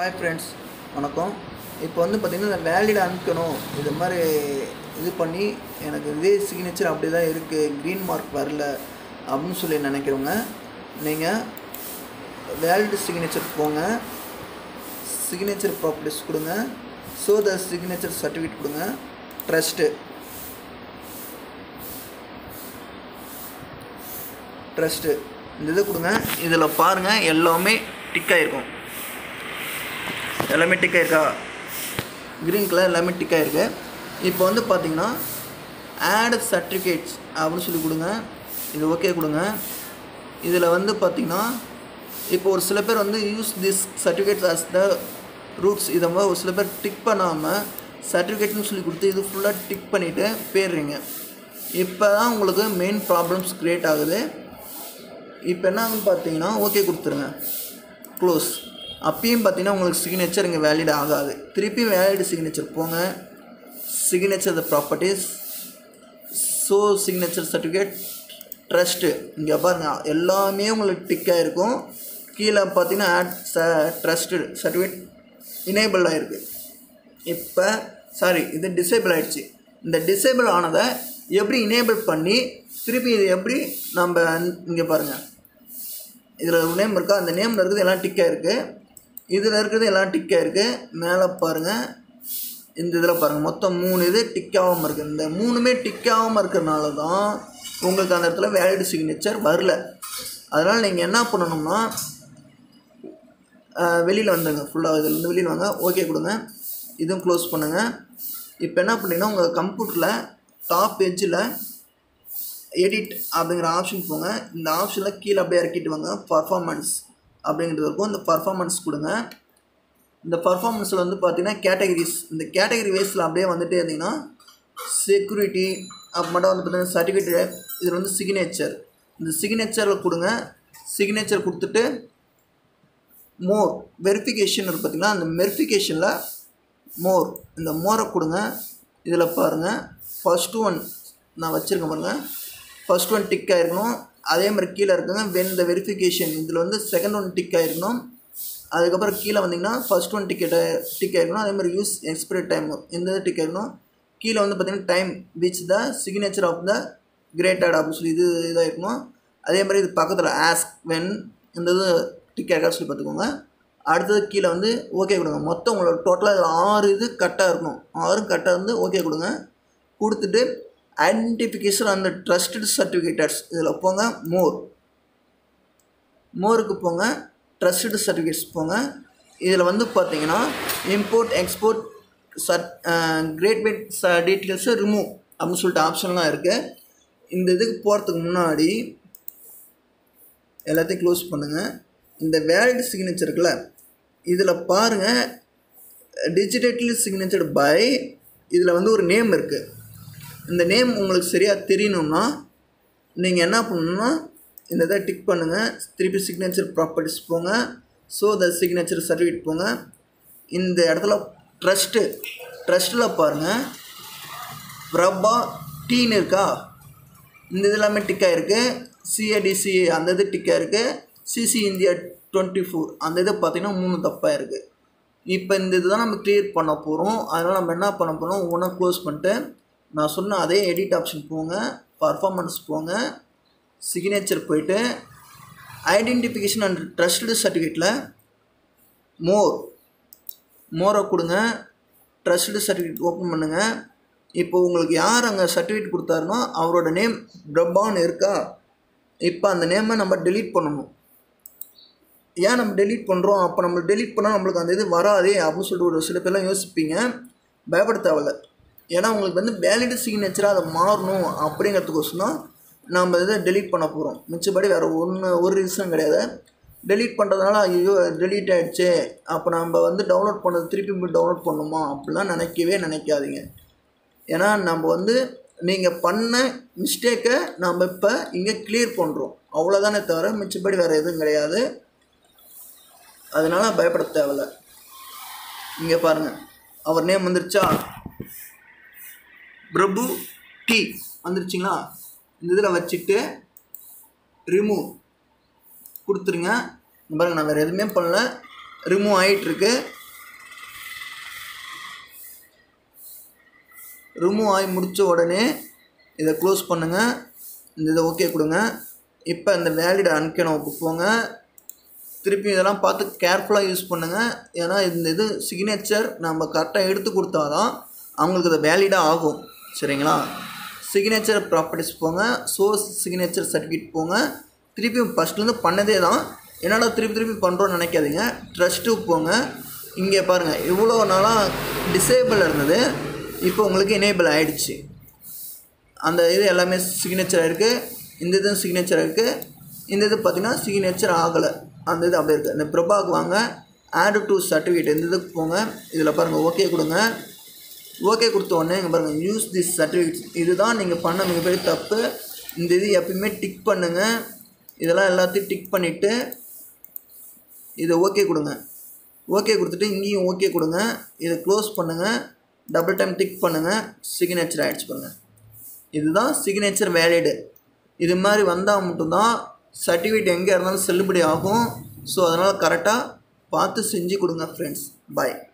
hi friends வணக்கம் இப்போ வந்து பார்த்திங்கன்னா இந்த வேலிட் அனுப்பணும் இது மாதிரி இது பண்ணி எனக்கு இதே சிக்னேச்சர் அப்படி தான் இருக்குது க்ரீன் மார்க் வரல அப்படின்னு சொல்லி நினைக்கிறவங்க நீங்கள் வேலிட் சிக்னேச்சர் போங்க சிக்னேச்சர் ப்ராப்பர்ட்டிஸ் கொடுங்க ஸோ த சிக்னேச்சர் சர்டிஃபிகேட் கொடுங்க ட்ரஸ்ட்டு ட்ரஸ்ட்டு இந்த இது கொடுங்க இதில் பாருங்கள் எல்லாமே டிக் ஆகிருக்கும் எல்லாமே டிக் ஆயிருக்கா க்ரீன் கலர் எல்லாமே டிக் ஆயிருக்கு இப்போ வந்து பார்த்தீங்கன்னா ஆட் சர்டிஃபிகேட்ஸ் அப்படின்னு சொல்லி கொடுங்க இது ஓகே கொடுங்க இதில் வந்து பார்த்தீங்கன்னா இப்போ ஒரு சில பேர் வந்து use this certificates as the roots இதை மாதிரி ஒரு சில பேர் டிக் பண்ணாமல் சர்டிஃபிகேட்னு சொல்லி கொடுத்து இது ஃபுல்லாக டிக் பண்ணிவிட்டு போயிடுறீங்க இப்போ தான் உங்களுக்கு மெயின் ப்ராப்ளம்ஸ் க்ரியேட் ஆகுது இப்போ என்ன ஆகுன்னு பார்த்தீங்கன்னா ஓகே கொடுத்துருங்க க்ளோஸ் அப்பயும் பார்த்தீங்கன்னா உங்களுக்கு சிக்னேச்சர் இங்கே வேலிட் ஆகாது திருப்பி வேலிட் சிக்னேச்சர் போங்க signature the properties so signature certificate trust இங்கே பாருங்கள் எல்லாமே உங்களுக்கு டிக்காக இருக்கும் கீழே பார்த்தீங்கன்னா ஆட் ச ட்ரஸ்ட்டு சர்டிஃபிகேட் இனேபிள் ஆகிருக்கு இப்போ சாரி இது டிசேபிள் ஆயிடுச்சு இந்த டிசேபிள் ஆனதை எப்படி இனேபிள் பண்ணி திருப்பி இது எப்படி நம்ம இங்கே பாருங்கள் இதில் ஒரு நேம் இருக்கா அந்த நேமில் இருக்கிறது எல்லாம் டிக்காக இருக்குது இதில் இருக்கிறது எல்லாம் டிக்காக இருக்குது மேலே பாருங்கள் இந்த இதில் பாருங்கள் மொத்தம் மூணு இது டிக்காகாமல் இருக்குது இந்த மூணுமே டிக்காகாமல் இருக்கிறனால தான் உங்களுக்கு அந்த இடத்துல வேலிட் சிக்னேச்சர் வரல அதனால் நீங்கள் என்ன பண்ணணும்னா வெளியில் வந்துடுங்க ஃபுல்லாக இதுலேருந்து வெளியில் வாங்க ஓகே கொடுங்க இதுவும் க்ளோஸ் பண்ணுங்கள் இப்போ என்ன பண்ணீங்கன்னா உங்கள் கம்ப்யூட்டரில் டாப் எட்ஜில் எடிட் அப்படிங்கிற ஆப்ஷன் போங்க இந்த ஆப்ஷனில் கீழே அப்படியே இறக்கிட்டு வாங்க பர்ஃபார்மன்ஸ் அப்படிங்கிறது இருக்கும் இந்த பர்ஃபார்மன்ஸ் கொடுங்க இந்த பர்ஃபார்மன்ஸில் வந்து பார்த்தீங்கன்னா கேட்டகரிஸ் இந்த கேட்டகரி வேஸில் அப்படியே வந்துட்டே இருந்தீங்கன்னா செக்யூரிட்டி அப்புறமேட்டா வந்து பார்த்தீங்கன்னா சர்டிஃபிகேட் இதில் வந்து சிக்னேச்சர் இந்த சிக்னேச்சரில் கொடுங்க சிக்னேச்சர் கொடுத்துட்டு மோர் வெரிஃபிகேஷன் இருக்கு பார்த்தீங்கன்னா அந்த வெரிஃபிகேஷனில் மோர் இந்த மோரை கொடுங்க இதில் பாருங்கள் ஃபஸ்ட்டு ஒன் நான் வச்சுருக்கேன் பாருங்கள் ஃபஸ்ட் ஒன் டிக் ஆகிருக்கணும் அதே மாதிரி கீழே இருக்குங்க வென் த வெரிஃபிகேஷன் இதில் வந்து செகண்ட் ஒன் டிக் ஆகிருக்கணும் அதுக்கப்புறம் கீழே வந்தீங்கன்னா ஃபஸ்ட் ஒன் டிக்கெட்டை டிக் ஆகிருக்கணும் அதே மாதிரி யூஸ் எக்ஸ்பிரி டைம் இந்த இது டிக் ஆகிருக்கணும் கீழே வந்து பார்த்தீங்கன்னா time which the signature of the created அப்படின்னு சொல்லி இது இதாக இருக்கணும் அதே மாதிரி இது பக்கத்தில் ஆஸ்க் வென் இந்த இது டிக் ஆகிருக்கா சொல்லி பார்த்துக்கோங்க அடுத்தது கீழே வந்து ஓகே கொடுங்க மொத்தம் உங்களோட டோட்டலாக இதில் ஆறு இது கரெக்டாக இருக்கணும் ஆறும் கரெக்டாக இருந்து ஓகே கொடுங்க கொடுத்துட்டு ஐடென்டிஃபிகேஷன் அந்த ட்ரஸ்டட் சர்டிஃபிகேட்டர்ஸ் இதில் போங்க மோர் மோருக்கு போங்க ட்ரஸ்டட் சர்டிஃபிகேட்ஸ் போங்க இதில் வந்து பார்த்தீங்கன்னா இம்போர்ட் எக்ஸ்போர்ட் சட் கிரேட் வெட் ச டீட்டெயில்ஸை ரிமூவ் அப்படின்னு சொல்லிட்டு ஆப்ஷன்லாம் இருக்குது இந்த இதுக்கு போகிறதுக்கு முன்னாடி எல்லாத்தையும் க்ளோஸ் பண்ணுங்கள் இந்த வேலிட் சிக்னேச்சர் இருக்குல்ல இதில் பாருங்கள் டிஜிட்டலி சிக்னேச்சர் பை இதில் வந்து ஒரு நேம் இருக்குது இந்த நேம் உங்களுக்கு சரியாக தெரியணும்னா நீங்கள் என்ன பண்ணணும்னா இந்த இதை டிக் பண்ணுங்கள் திருப்பி சிக்னேச்சர் ப்ராப்பர்ட்டிஸ் போங்க ஸோ த சிக்னேச்சர் சர்டிஃபிகேட் போங்க இந்த இடத்துல ட்ரஸ்ட்டு ட்ரஸ்ட்டில் பாருங்கள் பிரபா டீன்னு இருக்கா இந்த இது எல்லாமே டிக்காக இருக்குது சிஏடிசி அந்த இது டிக்காக இருக்குது சிசி இந்தியா டுவெண்ட்டி ஃபோர் அந்த இது பார்த்திங்கன்னா மூணு தப்பாக இருக்குது இப்போ இந்த இதுதான் நம்ம க்ளியர் பண்ண போகிறோம் அதனால் நம்ம என்ன பண்ண போகிறோம் ஒவ்வொன்றா க்ளோஸ் பண்ணிட்டு நான் சொன்ன அதே எடிட் ஆப்ஷன் போங்க பர்ஃபார்மன்ஸ் போங்க சிக்னேச்சர் போயிட்டு ஐடென்டிஃபிகேஷன் அண்ட் ட்ரஸ்டடு சர்டிஃபிகேட்டில் மோர் மோரை கொடுங்க ட்ரஸ்டடு சர்டிஃபிகேட் ஓப்பன் பண்ணுங்கள் இப்போ உங்களுக்கு யார் அங்கே சர்டிஃபிகேட் கொடுத்தாருனோ அவரோட நேம் பிரபான்னு இருக்கா இப்போ அந்த நேமை நம்ம டெலீட் பண்ணணும் ஏன் நம்ம டெலீட் பண்ணுறோம் அப்போ நம்ம டெலீட் பண்ணால் நம்மளுக்கு அந்த இது வராதே அப்படின்னு சொல்லிட்டு ஒரு சில பேர்லாம் யோசிப்பீங்க பயப்பட தேவையில்ல ஏன்னா உங்களுக்கு வந்து வேலிட் சிக்னேச்சராக அதை மாறணும் அப்படிங்கிறதுக்கோசம் தான் நம்ம இதை டெலீட் பண்ண போகிறோம் மிச்சபடி வேறு ஒன்று ஒரு ரீசன் கிடையாது டெலீட் பண்ணுறதுனால ஐயோ டெலீட் ஆகிடுச்சே அப்போ நம்ம வந்து டவுன்லோட் பண்ணது திருப்பி போய் டவுன்லோட் பண்ணணுமா அப்படிலாம் நினைக்கவே நினைக்காதீங்க ஏன்னா நம்ம வந்து நீங்கள் பண்ண மிஸ்டேக்கை நம்ம இப்போ இங்கே கிளியர் பண்ணுறோம் அவ்வளோதானே தவிர மிச்சபடி வேறு எதுவும் கிடையாது அதனால் பயப்பட தேவையில்ல இங்கே பாருங்கள் அவர் நேம் வந்துருச்சா பிரபு டி வந்துருச்சுங்களா இந்த இதில் வச்சுட்டு ரிமூவ் கொடுத்துருங்க இங்க பாருங்க நான் வேறு எதுவுமே பண்ணல ரிமூவ் ஆகிட்டுருக்கு ரிமூவ் ஆகி முடித்த உடனே இதை க்ளோஸ் பண்ணுங்கள் இந்த இதை ஓகே கொடுங்க இப்போ இந்த வேலிட் அன்கனோவுக்கு போங்க திருப்பி இதெல்லாம் பார்த்து கேர்ஃபுல்லாக யூஸ் பண்ணுங்கள் ஏன்னா இந்த இது சிக்னேச்சர் நம்ம கரெக்டாக எடுத்து கொடுத்தாதான் அவங்களுக்கு அது வேலிடாக ஆகும் சரிங்களா சிக்னேச்சர் ப்ராப்பர்ட்டிஸ் போங்க சோர்ஸ் சிக்னேச்சர் சர்டிஃபிகேட் போங்க திருப்பி ஃபஸ்ட்லேருந்து பண்ணதே தான் என்னடா திருப்பி திருப்பி பண்ணுறோன்னு நினைக்காதீங்க ட்ரஸ்ட்டு போங்க இங்கே பாருங்கள் இவ்வளோ நாளாக டிசேபிள் இருந்தது இப்போ உங்களுக்கு எனேபிள் ஆகிடுச்சு அந்த இது எல்லாமே சிக்னேச்சர் இருக்குது இந்த இதுவும் சிக்னேச்சர் இருக்குது இந்த இது பார்த்திங்கன்னா சிக்னேச்சர் ஆகலை அந்த இது அப்படியே இருக்குது இந்த பிரபாக்கு வாங்க ஆட் டு சர்டிஃபிகேட் இந்த இதுக்கு போங்க இதில் பாருங்கள் ஓகே கொடுங்க ஓகே கொடுத்த உடனே இங்கே பாருங்கள் யூஸ் திஸ் சர்டிஃபிகேட் இதுதான் நீங்கள் பண்ண மிகப்பெரிய தப்பு இந்த இது எப்பயுமே டிக் பண்ணுங்கள் இதெல்லாம் எல்லாத்தையும் டிக் பண்ணிவிட்டு இதை ஓகே கொடுங்க ஓகே கொடுத்துட்டு இங்கேயும் ஓகே கொடுங்க இதை க்ளோஸ் பண்ணுங்கள் டபுள் டைம் டிக் பண்ணுங்கள் சிக்னேச்சர் ஆகிடுச்சு பாருங்கள் இதுதான் சிக்னேச்சர் வேலிடு இது மாதிரி வந்தால் மட்டும்தான் சர்டிஃபிகேட் எங்கே இருந்தாலும் செல்லுபடி ஆகும் ஸோ அதனால் கரெக்டாக பார்த்து செஞ்சு கொடுங்க ஃப்ரெண்ட்ஸ் பாய்